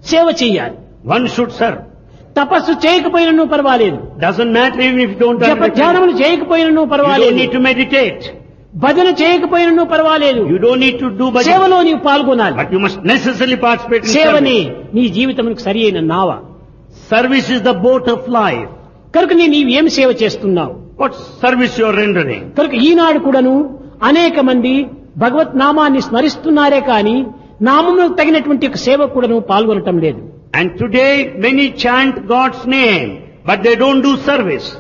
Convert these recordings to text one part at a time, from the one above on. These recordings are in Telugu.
సేవ చెయ్యాలి One should serve. తపస్సు చేయకపోయినను పర్వాలేదు Doesn't matter even if you don't జప understand. ధ్యానములు చేయకపోయినను You don't పర్వాలేదు need to meditate. భజన చేయకపోయినను పర్వాలేదు You don't need to do bhajan. సేవలో నీవు పాల్గొనాలి But you must necessarily participate in సేవని service. నీ జీవితమునకు సరి అయిన నావ Service is the boat of life. కనుక నీ నీవు ఏం సేవ చేస్తున్నావు What service you are rendering? కనుక ఈనాడు కూడాను అనేక మంది భగవత్ నామాన్ని స్మరిస్తున్నారే కానీ నామమును తగినటువంటి ఒక సేవ కూడాను పాల్గొనటం లేదు And today many chant God's name, but they don't do service.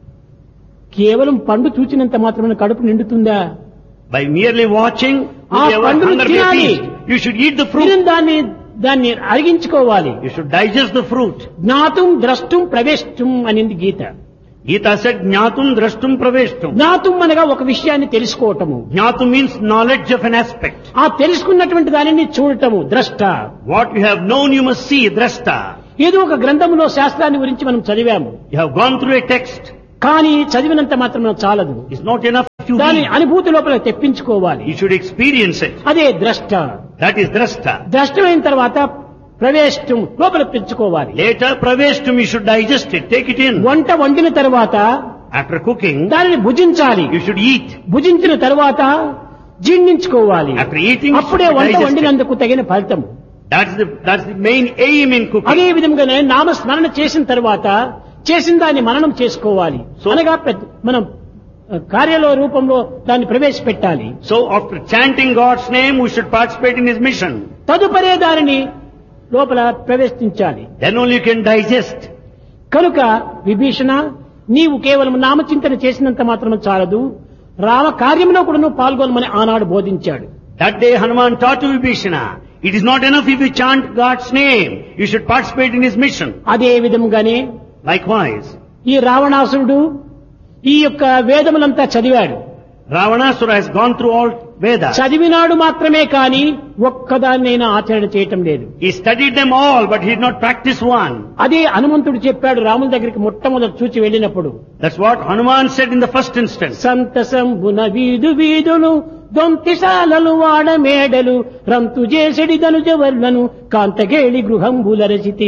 కేవలం పండు చూచినంత మాత్రమే కడుపు నిండుతుందా By merely watching, ఆ you have పండును hunger be తినాలి. appeased. You should eat the fruit. తిరిగి దాన్ని దాన్ని అరిగించుకోవాలి You should digest the fruit. జ్ఞాతం ద్రష్టం ప్రవేశం అనింది గీత Gita said, Jnatum drashtum praveshtum. జ్ఞాతం అనగా ఒక విషయాన్ని తెలుసుకోవటము Jnatum means knowledge of an aspect. ఆ తెలుసుకున్నటువంటి దానిని చూడటము ద్రష్ట What you have known you must see, drashta. ఏదో ఒక గ్రంథములో శాస్త్రాన్ని గురించి మనం చదివాము You have gone through a text. కానీ చదివినంత మాత్రం చాలదు It's not enough to దాని read. అనుభూతి లోపల తెప్పించుకోవాలి You should experience it. అదే ద్రష్ట That is drashta. ద్రష్టమైన తర్వాత ప్రవేశం లోపల పెంచుకోవాలి Later, praveshtum, you should digest it, take it in. వంట వండిన తర్వాత After cooking, దానిని భుజించాలి you should eat. భుజించిన తర్వాత జీర్ణించుకోవాలి After eating, you అప్పుడే should వంట digest it. వండినందుకు తగిన ఫలితం That's the, that's the main aim in cooking. అదే విధంగానే నామస్మరణ చేసిన తర్వాత చేసిన దాన్ని మననం చేసుకోవాలి So- అనగా పెద్ద- మనం ఆ, కార్యాల రూపంలో దాన్ని ప్రవేశపెట్టాలి So after chanting God's name, we should participate in His mission. తదుపరే దానిని లోపల ప్రవేశించాలి Then only you can digest. కనుక విభీషణ నీవు కేవలం నామచింతన చేసినంత మాత్రం చాలదు రామ కార్యంలో కూడా నువ్వు పాల్గొనమని ఆనాడు బోధించాడు That day Hanuman taught to Vibhishana, it is not enough if you chant God's name, you should participate in His mission. అదే విధముగానే Likewise, ఈ రావణాసురుడు ఈ యొక్క వేదములంతా చదివాడు Ravanasura has gone through all Vedas. చదివినాడు మాత్రమే కాని ఒక్కదాన్నైనా ఆచరణ చేయటం లేదు He studied them all, but he did not practice one. అదే హనుమంతుడు చెప్పాడు రాముల దగ్గరికి మొట్టమొదటి చూచి వెళ్ళినప్పుడు That's what Hanuman said in the first instance. సంతసంబున వీధు వీధులు దొంతిశాలలు వాడ మేడలు రంతు చేసెడి ధనుజవర్లను కాంతగేళి గృహంబుల రచితి